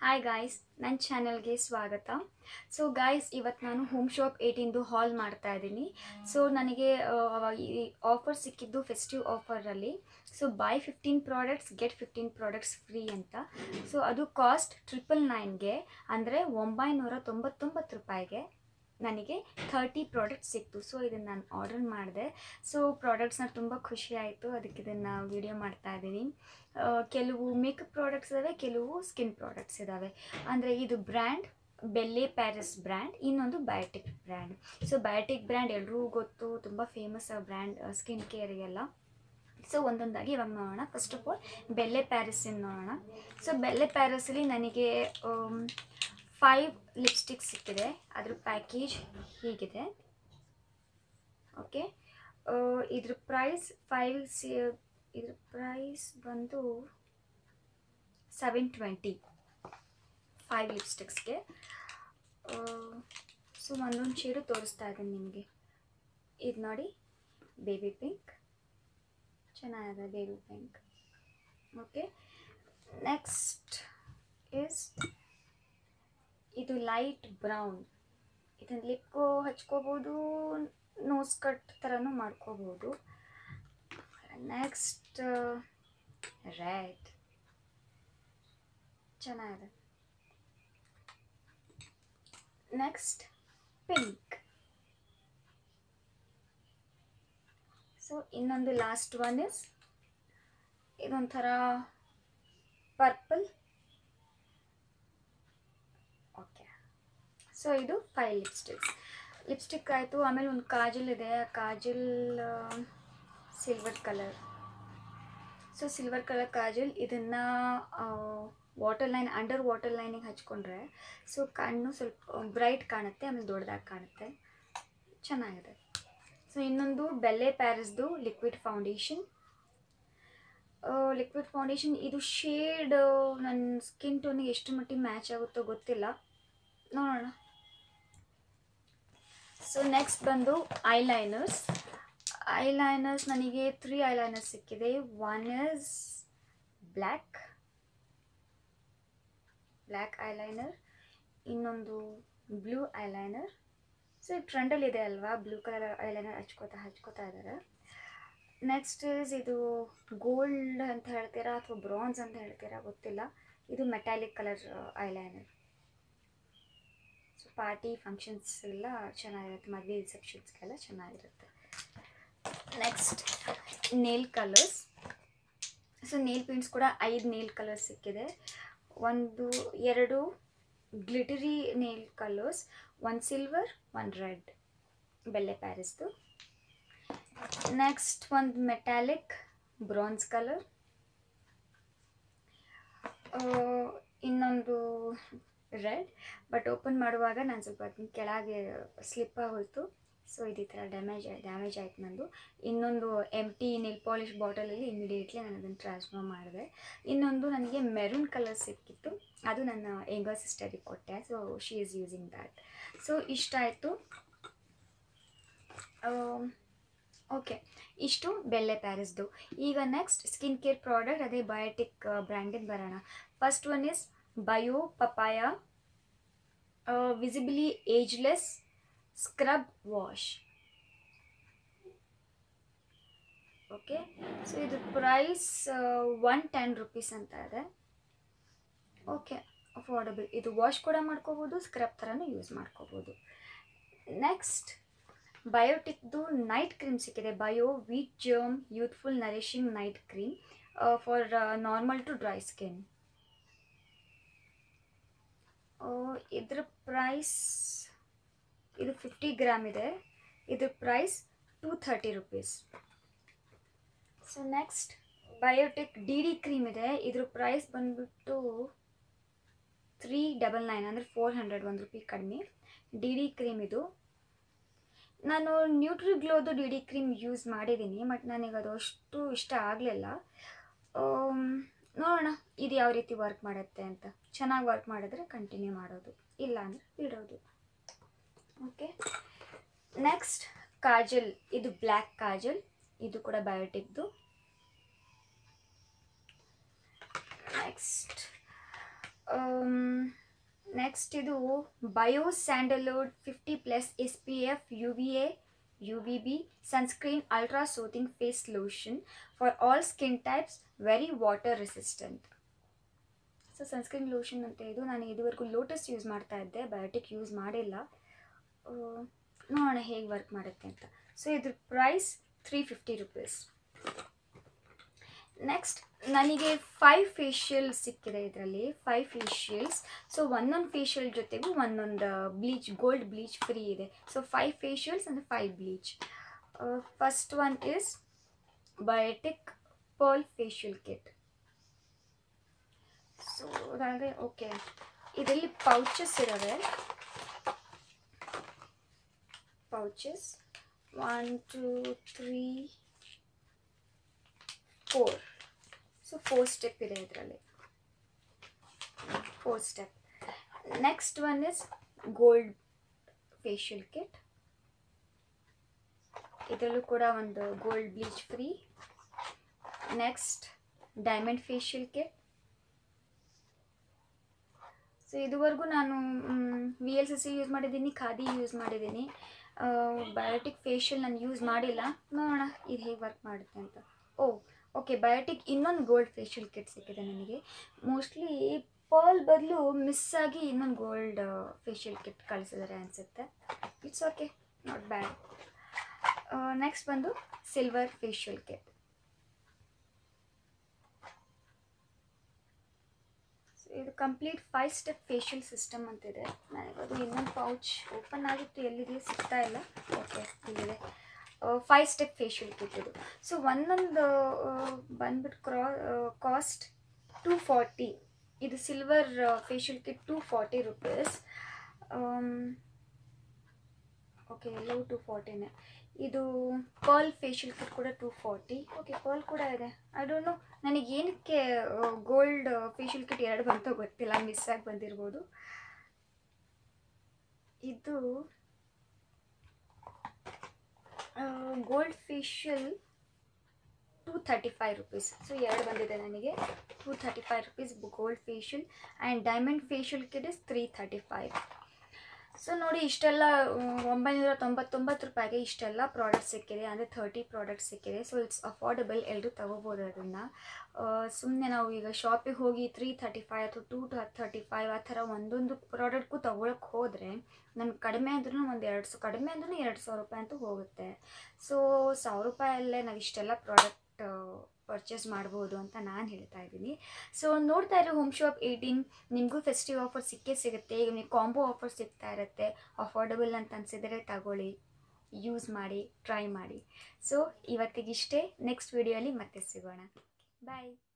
hi guys ನನ್ನ ಚಾನಲ್ಗೆ ಸ್ವಾಗತ ಸೊ ಗಾಯ್ಸ್ ಇವತ್ತು ನಾನು ಹೋಮ್ ಶಾಪ್ ಏಯ್ಟೀನ್ದು ಹಾಲ್ ಮಾಡ್ತಾ ಇದ್ದೀನಿ ಸೊ ನನಗೆ ಆ, ಅವಾಗ ಈ ಆಫರ್ ಸಿಕ್ಕಿದ್ದು ಫೆಸ್ಟಿವ್ ಆಫರಲ್ಲಿ so buy fifteen products get fifteen products free ಅಂತ ಸೊ ಅದು ಕಾಸ್ಟ್ ಟ್ರಿಪಲ್ ನೈನ್ಗೆ ಅಂದರೆ ಒಂಬೈನೂರ ತೊಂಬತ್ತೊಂಬತ್ತು ರೂಪಾಯಿಗೆ ನನಗೆ ಥರ್ಟಿ ಪ್ರಾಡಕ್ಟ್ಸ್ ಸಿಕ್ತು ಸೊ ಇದನ್ನು ನಾನು ಆರ್ಡರ್ ಮಾಡಿದೆ ಸೊ ಪ್ರಾಡಕ್ಟ್ಸ್ನ ತುಂಬ ಖುಷಿ ಆಯಿತು ಅದಕ್ಕೆ ಇದನ್ನು ವಿಡಿಯೋ ಮಾಡ್ತಾ ಇದ್ದೀನಿ ಆ, ಕೆಲವು ಮೇಕಪ್ ಪ್ರಾಡಕ್ಟ್ಸ್ ಇದ್ದಾವೆ ಕೆಲವು ಸ್ಕಿನ್ ಪ್ರಾಡಕ್ಟ್ಸ್ ಇದ್ದಾವೆ ಅಂದರೆ ಇದು ಬ್ರ್ಯಾಂಡ್ ಬೆಲ್ಲೆ ಪ್ಯಾರಿಸ್ ಬ್ರ್ಯಾಂಡ್ ಇನ್ನೊಂದು Biotique brand so Biotique brand ಎಲ್ರಿಗೂ ಗೊತ್ತು ತುಂಬ ಫೇಮಸ್ ಆ ಬ್ರ್ಯಾಂಡ್ ಸ್ಕಿನ್ ಕೇರಿಗೆಲ್ಲ ಸೊ ಒಂದೊಂದಾಗಿ ಇವಾಗ ನೋಡೋಣ ಫಸ್ಟ್ ಆಫ್ ಆಲ್ ಬೆಲ್ಲೆ ಪ್ಯಾರಿಸಿನ ನೋಡೋಣ ಸೊ ಬೆಲ್ಲೆ ಪ್ಯಾರಿಸಲ್ಲಿ ನನಗೆ ಫೈವ್ ಲಿಪ್ಸ್ಟಿಕ್ ಸಿಕ್ಕಿದೆ ಅದ್ರ ಪ್ಯಾಕೇಜ್ ಹೀಗಿದೆ ಓಕೆ ಇದ್ರ ಪ್ರೈಸ್ ಫೈವ್ ಸಿ ಇದ್ರ ಪ್ರೈಸ್ ಬಂದು ಸೆವೆನ್ ಟ್ವೆಂಟಿ ಫೈವ್ ಲಿಪ್ಸ್ಟಿಕ್ಸ್ಗೆ ಸೊ ಒಂದೊಂದು ಶೇಡು ತೋರಿಸ್ತಾ ಇದ್ದೀನಿ ನಿಮಗೆ ಇದು ನೋಡಿ ಬೇಬಿ ಪಿಂಕ್ ಚೆನ್ನಾಗಿದೆ baby pink okay next is ಇದು ಲೈಟ್ ಬ್ರೌನ್ ಇದನ್ನು ಲಿಪ್ಗೂ ಹಚ್ಕೋಬೋದು ನೋಸ್ ಕಟ್ ಥರನೂ ಮಾಡ್ಕೋಬೋದು ನೆಕ್ಸ್ಟ್ ರೆಡ್ ಚೆನ್ನಾಗಿದೆ ನೆಕ್ಸ್ಟ್ ಪಿಂಕ್ ಸೊ ಇನ್ನೊಂದು ಲಾಸ್ಟ್ ಒನ್ ಇಸ್ ಇದೊಂಥರ ಪರ್ಪಲ್ ಓಕೆ ಸೊ ಇದು ಫೈವ್ ಲಿಪ್ಸ್ಟಿಕ್ಸ್ ಲಿಪ್ಸ್ಟಿಕ್ ಆಯಿತು ಆಮೇಲೆ ಒಂದು ಕಾಜಲ್ ಇದೆ ಆ kajal silver colour so silver colour Kajal ಇದನ್ನು ವಾಟರ್ ಲೈನ್ ಅಂಡರ್ ವಾಟರ್ ಲೈನಿಗೆ ಹಚ್ಕೊಂಡ್ರೆ ಸೊ ಕಣ್ಣು ಸ್ವಲ್ಪ ಬ್ರೈಟ್ ಕಾಣುತ್ತೆ ಆಮೇಲೆ ದೊಡ್ಡದಾಗಿ ಕಾಣುತ್ತೆ ಚೆನ್ನಾಗಿದೆ ಸೊ ಇನ್ನೊಂದು ಬೆಲ್ಲೆ ಪ್ಯಾರಿಸ್ದು ಲಿಕ್ವಿಡ್ ಫೌಂಡೇಶನ್ ಲಿಕ್ವಿಡ್ ಫೌಂಡೇಶನ್ ಇದು ಶೇಡ್ ನನ್ನ ಸ್ಕಿನ್ ಟೋನಿಗೆ ಎಷ್ಟು ಮಟ್ಟಿಗೆ ಮ್ಯಾಚ್ ಆಗುತ್ತೋ ಗೊತ್ತಿಲ್ಲ ನೋಡೋಣ ಸೊ ನೆಕ್ಸ್ಟ್ ಬಂದು ಐಲೈನರ್ಸ್ ಐಲೈನರ್ಸ್ ನನಗೆ ತ್ರೀ ಐಲೈನರ್ಸ್ ಸಿಕ್ಕಿದೆ one is black black eyeliner ಇನ್ನೊಂದು ಬ್ಲೂ ಐಲೈನರ್ ಸೊ ಇದು ಟ್ರೆಂಡಲ್ಲಿ ಇದೆ ಅಲ್ವಾ ಬ್ಲೂ ಕಲರ್ ಐಲೈನರ್ ಹಚ್ಕೋತಾ ಹಚ್ಕೋತಾ ಇದ್ದಾರೆ ನೆಕ್ಸ್ಟ್ ಇಸ್ ಇದು ಗೋಲ್ಡ್ ಅಂತ ಹೇಳ್ತೀರಾ ಅಥವಾ ಬ್ರಾನ್ಸ್ ಅಂತ ಹೇಳ್ತೀರಾ ಗೊತ್ತಿಲ್ಲ ಇದು metallic colour eyeliner so party functions ಎಲ್ಲ ಚೆನ್ನಾಗಿರುತ್ತೆ ಮದುವೆ ರಿಸೆಪ್ಷನ್ಸ್ಗೆಲ್ಲ ಚೆನ್ನಾಗಿರುತ್ತೆ next nail colours so nail paints ಕೂಡ ಐದು ನೇಲ್ ಕಲರ್ಸ್ ಸಿಕ್ಕಿದೆ ಒಂದು ಎರಡು glittery nail colours one silver one red Belle ಪ್ಯಾರಿಸ್ದು ನೆಕ್ಸ್ಟ್ ಒಂದು ಮೆಟಾಲಿಕ್ ಬ್ರಾನ್ಸ್ ಕಲರ್ ಇನ್ನೊಂದು ರೆಡ್ ಬಟ್ ಓಪನ್ ಮಾಡುವಾಗ ನಾನು ಸ್ವಲ್ಪ ಅದನ್ನ ಕೆಳಗೆ ಸ್ಲಿಪ್ ಆಗೋಯ್ತು ಸೊ ಇದು ಈ ಥರ ಡ್ಯಾಮೇಜ್ ಡ್ಯಾಮೇಜ್ ಆಯ್ತು ನಂದು ಇನ್ನೊಂದು ಎಮ್ ಟಿ ನಿಲ್ ಪಾಲಿಶ್ ಬಾಟಲಲ್ಲಿ ಇಮಿಡಿಯೇಟ್ಲಿ ನಾನು ಅದನ್ನು ಟ್ರಾನ್ಸ್ಫರ್ ಮಾಡಿದೆ ಇನ್ನೊಂದು ನನಗೆ ಮೆರೂನ್ ಕಲರ್ ಸಿಕ್ಕಿತ್ತು ಅದು ನನ್ನ ಎಂಗರ್ ಸಿಸ್ಟರಿಗೆ ಕೊಟ್ಟೆ so she is using that so ಇಷ್ಟ ಆಯಿತು ಓಕೆ ಇಷ್ಟು ಬೆಲ್ಲೆ ಪ್ಯಾರಿಸ್ದು ಈಗ ನೆಕ್ಸ್ಟ್ ಸ್ಕಿನ್ ಕೇರ್ ಪ್ರಾಡಕ್ಟ್ ಅದೇ ಬಯೋಟಿಕ್ ಬ್ರ್ಯಾಂಡಿಂದ ಬರೋಣ first one is bio papaya visibly ageless scrub wash okay so ಇದು ಪ್ರೈಸ್ ಒನ್ ಟೆನ್ ರುಪೀಸ್ ಅಂತ ಇದೆ ಓಕೆ ಅಫೋರ್ಡಬಲ್ ಇದು ವಾಶ್ ಕೂಡ ಮಾಡ್ಕೋಬೋದು ಸ್ಕ್ರಬ್ ಥರನೂ ಯೂಸ್ ಮಾಡ್ಕೋಬೋದು ನೆಕ್ಸ್ಟ್ ಬಯೋಟಿಕ್ದು ನೈಟ್ ಕ್ರೀಮ್ ಸಿಕ್ಕಿದೆ bio wheat germ youthful nourishing night cream for normal to dry skin ಇದ್ರ ಪ್ರೈಸ್ ಇದು ಫಿಫ್ಟಿ ಗ್ರಾಮ್ ಇದೆ ಇದ್ರ price two thirty rupees so next Biotique D D cream ಇದೆ ಇದ್ರ ಪ್ರೈಸ್ ಬಂದ್ಬಿಟ್ಟು ತ್ರೀ ಡಬಲ್ ನೈನ್ ಅಂದರೆ four hundred ಒಂದು ರೂಪಾಯಿ ಕಡಿಮೆ ಡಿ ಡಿ ಕ್ರೀಮ್ ಇದು ನಾನು ನ್ಯೂಟ್ರಿ ಗ್ಲೋದು ಡಿ ಡಿ ಕ್ರೀಮ್ ಯೂಸ್ ಮಾಡಿದ್ದೀನಿ ಬಟ್ ನನಗೆ ಅದು ಅಷ್ಟು ಇಷ್ಟ ಆಗಲಿಲ್ಲ ನೋಡೋಣ ಇದು ಯಾವ ರೀತಿ ವರ್ಕ್ ಮಾಡುತ್ತೆ ಅಂತ ಚೆನ್ನಾಗಿ ವರ್ಕ್ ಮಾಡಿದ್ರೆ ಕಂಟಿನ್ಯೂ ಮಾಡೋದು ಇಲ್ಲ ಅಂದರೆ ಬಿಡೋದು ಓಕೆ ನೆಕ್ಸ್ಟ್ ಕಾಜಲ್ ಇದು ಬ್ಲ್ಯಾಕ್ ಕಾಜಲ್ ಇದು ಕೂಡ ಬಯೋಟಿಕ್ದು ನೆಕ್ಸ್ಟ್ ನೆಕ್ಸ್ಟ್ ಇದು bio sandalwood fifty plus S P F U V A U V B sunscreen ultra soothing face lotion for all skin types very water resistant so sunscreen lotion ಅಂತ ಇದು ನಾನು ಇದುವರೆಗೂ lotus use ಮಾಡ್ತಾ ಇದ್ದೆ biotic use ಮಾಡಿಲ್ಲ ಆ, ನೋಡೋಣ ಹೇಗೆ ವರ್ಕ್ ಮಾಡುತ್ತೆ ಅಂತ ಸೊ ಇದ್ರ price three fifty rupees next ನನಗೆ ಫೈವ್ ಫೇಶಿಯಲ್ ಸಿಕ್ಕಿದೆ ಇದರಲ್ಲಿ ಫೈವ್ ಫೇಶಿಯಲ್ಸ್ ಸೊ ಒಂದೊಂದು ಫೇಶಿಯಲ್ ಜೊತೆಗೂ ಒಂದೊಂದು ಬ್ಲೀಚ್ ಗೋಲ್ಡ್ ಬ್ಲೀಚ್ ಫ್ರೀ ಇದೆ ಸೊ ಫೈವ್ ಫೇಶಿಯಲ್ಸ್ ಅಂದರೆ five bleach first one is Biotique pearl facial kit so ಅದಾದರೆ ಓಕೆ ಇದರಲ್ಲಿ ಪೌಚಸ್ ಇದ್ದಾವೆ pouches one two three four so four step ಇದೆ ಇದರಲ್ಲಿ four step next one is gold facial kit ಇದರಲ್ಲೂ ಕೂಡ ಒಂದು gold bleach free next diamond facial kit so ಇದುವರೆಗೂ ನಾನು V L C C use ಮಾಡಿದ್ದೀನಿ ಖಾದಿ ಯೂಸ್ ಮಾಡಿದ್ದೀನಿ ಬಯೋಟಿಕ್ ಫೇಶಿಯಲ್ ನಾನು ಯೂಸ್ ಮಾಡಿಲ್ಲ ನೋಡೋಣ ಇದು ಹೇಗೆ ವರ್ಕ್ ಮಾಡುತ್ತೆ ಅಂತ ಓ ಓಕೆ ಬಯೋಟಿಕ್ ಇನ್ನೊಂದು ಗೋಲ್ಡ್ ಫೇಶಿಯಲ್ ಕಿಟ್ ಸಿಕ್ಕಿದೆ ನನಗೆ ಮೋಸ್ಟ್ಲಿ ಪರ್ಲ್ ಬದಲು ಮಿಸ್ ಆಗಿ ಇನ್ನೊಂದು ಗೋಲ್ಡ್ ಫೇಶಿಯಲ್ ಕಿಟ್ ಕಳಿಸಿದ್ದಾರೆ ಅನಿಸುತ್ತೆ it's okay not bad next ಬಂದು ಸಿಲ್ವರ್ ಫೇಶಿಯಲ್ ಕಿಟ್ ಇದು complete five step facial system ಅಂತಿದೆ ನನಗದು ಇನ್ನೊಂದು ಪೌಚ್ ಓಪನ್ ಆಗಿತ್ತು ಎಲ್ಲಿದೆ ಸಿಗ್ತಾ ಇಲ್ಲ ಓಕೆ ಇಲ್ಲಿದೆ ಫೈವ್ ಸ್ಟೆಪ್ ಫೇಶಿಯಲ್ ಕಿಟ್ ಇದು ಸೊ ಒಂದೊಂದು ಬಂದ್ಬಿಟ್ಟು ಕ್ರಾ ಕಾಸ್ಟ್ ಟೂ ಫಾರ್ಟಿ ಇದು silver facial kit two forty rupees okay ಎಲ್ಲವೂ ಟೂ ಫಾರ್ಟಿನೇ ಇದು ಪರ್ಲ್ ಫೇಶಿಯಲ್ ಕಿಟ್ ಕೂಡ ಟೂ ಫಾರ್ಟಿ ಓಕೆ ಪರ್ಲ್ ಕೂಡ ಇದೆ ಐ ಡೋಂಟ್ ನೋ ನನಗೆ ಏನಕ್ಕೆ ಗೋಲ್ಡ್ ಫೇಶಿಯಲ್ ಕಿಟ್ ಎರಡು ಬಂತೋ ಗೊತ್ತಿಲ್ಲ ಮಿಸ್ ಆಗಿ ಬಂದಿರ್ಬೋದು ಇದು gold facial two thirty five rupees so ಎರಡು ಬಂದಿದೆ ನನಗೆ two thirty five rupees gold facial and diamond facial kit is three thirty five so ನೋಡಿ ಇಷ್ಟೆಲ್ಲ ಒಂಬೈನೂರ ತೊಂಬತ್ತೊಂಬತ್ತು ರೂಪಾಯಿಗೆ ಇಷ್ಟೆಲ್ಲ ಪ್ರಾಡಕ್ಟ್ ಸಿಕ್ಕಿದೆ ಅಂದರೆ ಥರ್ಟಿ ಪ್ರಾಡಕ್ಟ್ ಸಿಕ್ಕಿದೆ ಸೊ ಇಟ್ಸ್ ಅಫೋರ್ಡಬಲ್ ಎಲ್ಲರೂ ತೊಗೋಬೋದು ಅದನ್ನು ಸುಮ್ಮನೆ ನಾವು ಈಗ ಶಾಪಿಗೆ ಹೋಗಿ ತ್ರೀ ಥರ್ಟಿ ಫೈವ್ ಅಥವಾ ಟೂ ಥರ್ಟಿ ಫೈವ್ ಆ ಥರ ಒಂದೊಂದು ಪ್ರಾಡಕ್ಟ್ಗೂ ತೊಗೊಳಕ್ಕೆ ಹೋದರೆ ನಮ್ಗೆ ಕಡಿಮೆ ಅಂದ್ರೂ ಒಂದು ಎರಡು ಸಾವಿರ ಕಡಿಮೆ ಅಂದ್ರೂ ಎರಡು ಸಾವಿರ ರೂಪಾಯಿ ಅಂತೂ ಹೋಗುತ್ತೆ ಸೊ ಸಾವಿರ ರೂಪಾಯಲ್ಲೇ ನಾವು ಇಷ್ಟೆಲ್ಲ ಪ್ರಾಡಕ್ಟ್ ಪರ್ಚೇಸ್ ಮಾಡ್ಬೋದು ಅಂತ ನಾನು ಹೇಳ್ತಾ ಇದ್ದೀನಿ ಸೊ ನೋಡ್ತಾ ಇರೋ ಹೋಮ್ ಶಾಪ್ ಏಯ್ಟೀನ್ ನಿಮಗೂ ಫೆಸ್ಟಿವ್ ಆಫರ್ ಸಿಕ್ಕೇ ಸಿಗುತ್ತೆ ಈಗ ನಿಮಗೆ ಕಾಂಬೋ ಆಫರ್ ಸಿಗ್ತಾ ಇರುತ್ತೆ ಅಫೋರ್ಡಬಲ್ ಅಂತ ಅನಿಸಿದರೆ ತಗೊಳ್ಳಿ ಯೂಸ್ ಮಾಡಿ ಟ್ರೈ ಮಾಡಿ ಸೊ ಇವತ್ತಿಗಿಷ್ಟೇ ನೆಕ್ಸ್ಟ್ ವಿಡಿಯೋಲಿ ಮತ್ತೆ ಸಿಗೋಣ ಬಾಯ್